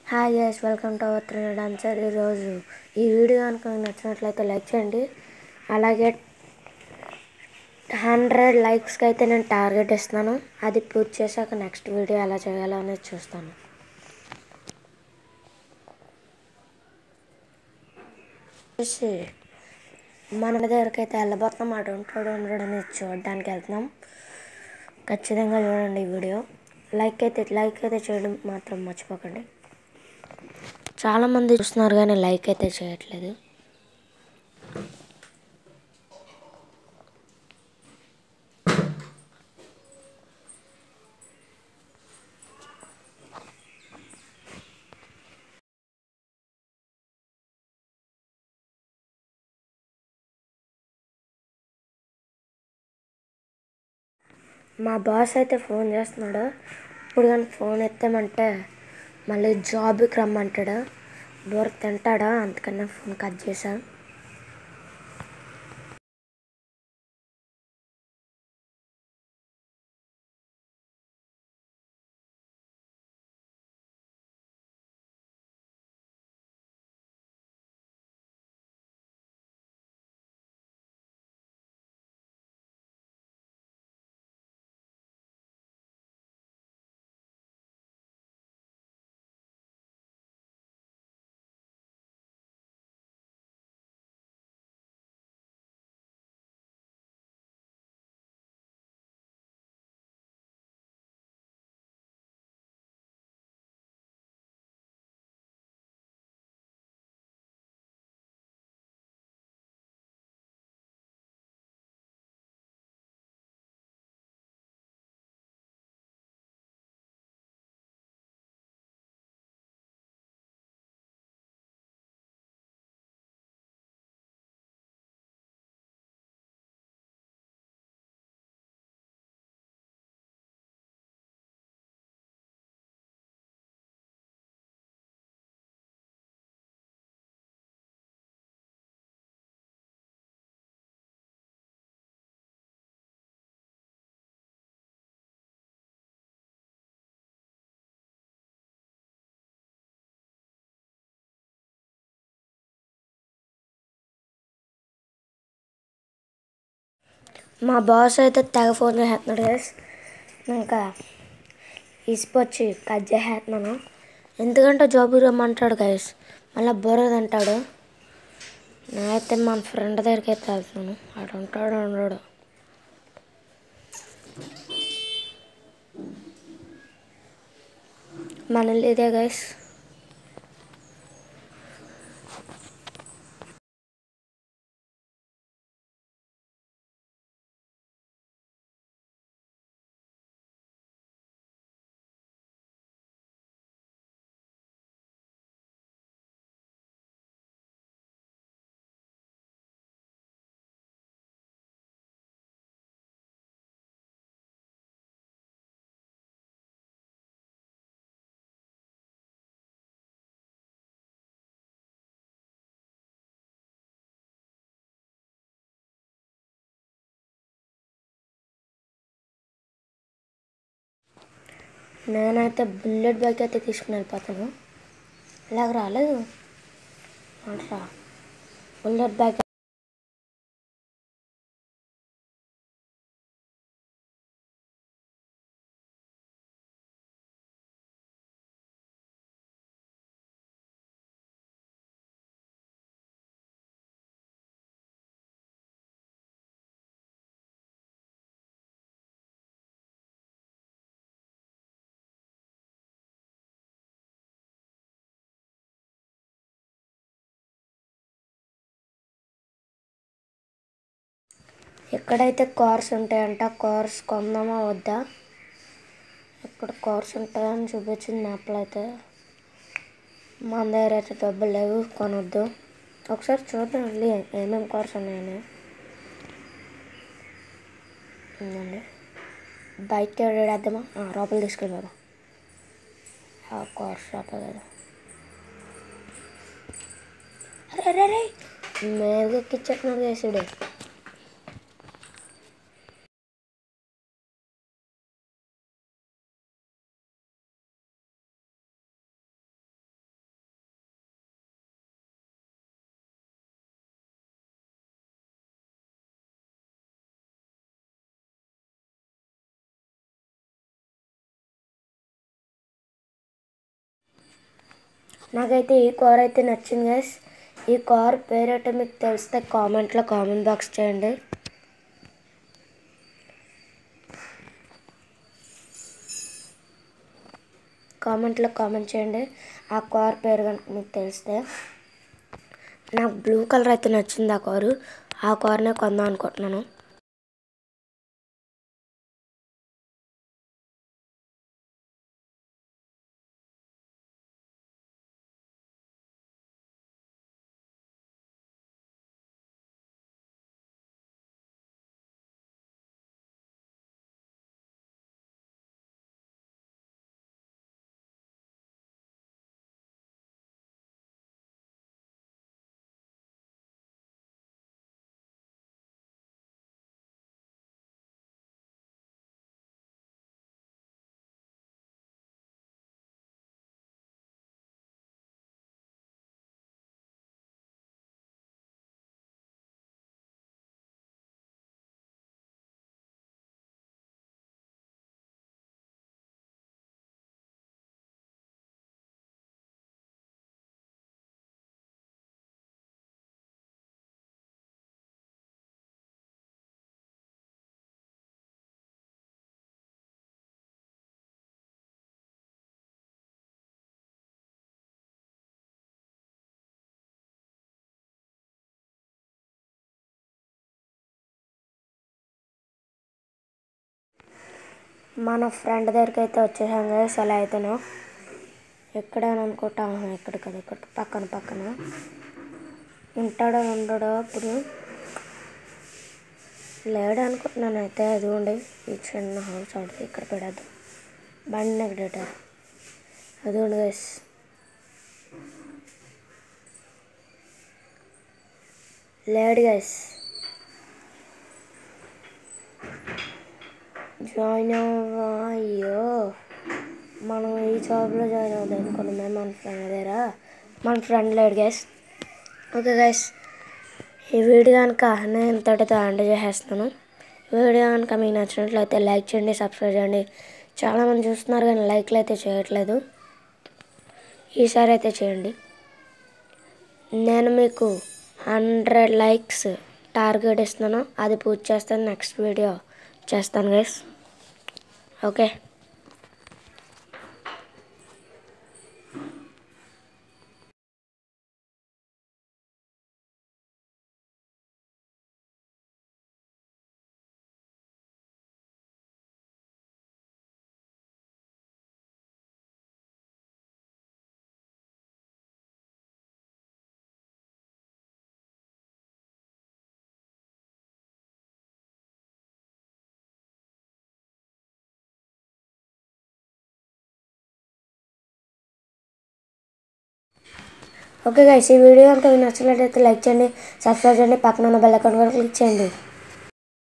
hi guys welcome to our three dancer ఈరోజు ఈ video కనుక మీకు నచ్చినట్లయితే లైక్ చేయండి అలాగే హండ్రెడ్ లైక్స్కి అయితే నేను టార్గెట్ ఇస్తున్నాను అది పూర్తి చేశాక నెక్స్ట్ వీడియో ఎలా చేయాలో అనేది చూస్తాను చూసి మన దగ్గరికి అయితే వెళ్ళబోతున్నాం అటు ఉంటాడు ఉండడు అనేది చూడడానికి వెళ్తున్నాం ఖచ్చితంగా చూడండి ఈ వీడియో లైక్ అయితే లైక్ అయితే చేయడం మాత్రం మర్చిపోకండి చాలామంది చూస్తున్నారు కానీ లైక్ అయితే చేయట్లేదు మా బాస్ అయితే ఫోన్ చేస్తున్నాడు ఇప్పుడు కానీ ఫోన్ ఎత్తామంటే మళ్ళీ జాబ్కి రమ్మంటాడు బోర్ తింటాడా అందుకనే ఫోన్ కట్ చేశా మా బాస్ అయితే తెగ ఫోన్ చేస్తున్నాడు గైస్ ఇంకా ఇసుకొచ్చి కట్ చేసేస్తున్నాను ఎందుకంటే జాబ్ రమ్మంటాడు గైస్ మళ్ళీ బుర్ర తింటాడు నేనైతే మన ఫ్రెండ్ దగ్గరికి అయితే వెళ్తున్నాను అటు ఉంటాడు ఉండడు మన ఇదే గైస్ నేనైతే బుల్లెట్ బైక్ అయితే తీసుకుని వెళ్ళిపోతాను ఇలాగ రాలేదు అంటరా బుల్లెట్ బైక్ ఎక్కడైతే కార్స్ ఉంటాయంట కార్స్ కొందామా వద్దా ఇక్కడ కార్స్ ఉంటాయని చూపించింది మ్యాప్లో అయితే మన దగ్గర అయితే డబ్బులు లేవు కొనొద్దు ఒకసారి చూద్దాం వెళ్ళి ఏమేమి కార్స్ ఉన్నాయని ఉందండి బైక్ వేద్దామా లోపల తీసుకెళ్ళిపోదాం ఆ కార్ షాప్ కదా అరే అరే అరే మేఘ ఎక్కించేస్తున్నాడు చేసాడు నాకైతే ఈ కార్ అయితే నచ్చింది గైస్ ఈ కార్ పేరైతే మీకు తెలిస్తే కామెంట్లో కామెంట్ బాక్స్ చేయండి కామెంట్లో కామెంట్ చేయండి ఆ కార్ పేరు కనుక మీకు తెలిస్తే నాకు బ్లూ కలర్ అయితే నచ్చింది ఆ కారు ఆ కార్నే కొందాం అనుకుంటున్నాను మన ఫ్రెండ్ దగ్గరికి అయితే వచ్చేసాం కదా అలా అయితేను ఎక్కడ అని అనుకుంటాం ఎక్కడ కదా ఇక్కడ పక్కన పక్కన ఉంటాడో ఉండడో అప్పుడు లేడు అనుకుంటున్నాను అయితే అదిగోండి ఈ చిన్న హౌస్ ఆడితే ఇక్కడ పెడద్దు బండి నెగ్డేటర్ అదిగోండి గైస్ లేడు గైస్ జాయిన్ అవ్వా అయ్యో మనం ఈ జాబ్లో జాయిన్ అవుదాం అనుకున్నామే మన ఫ్రెండ్ దగ్గర మన ఫ్రెండ్ లేడు గైస్ ఓకే గైస్ ఈ వీడియో కనుక నేను ఇంతటితో ఎండ్ చేసేస్తున్నాను వీడియో కనుక మీకు నచ్చినట్లయితే లైక్ చేయండి సబ్స్క్రైబ్ చేయండి చాలామంది చూస్తున్నారు కానీ లైక్లు అయితే చేయట్లేదు ఈసారి అయితే చేయండి నేను మీకు హండ్రెడ్ లైక్స్ టార్గెట్ ఇస్తున్నాను అది పూర్తి చేస్తాను నెక్స్ట్ వీడియో చేస్తాను గైస్ ఓకే ఓకే గైస్ ఈ వీడియో కనుక మీకు నచ్చినట్లయితే లైక్ చేయండి సబ్స్క్రైబ్ చేయండి పక్కన ఉన్న బెల్ ఐకాన్ కూడా క్లిక్ చేయండి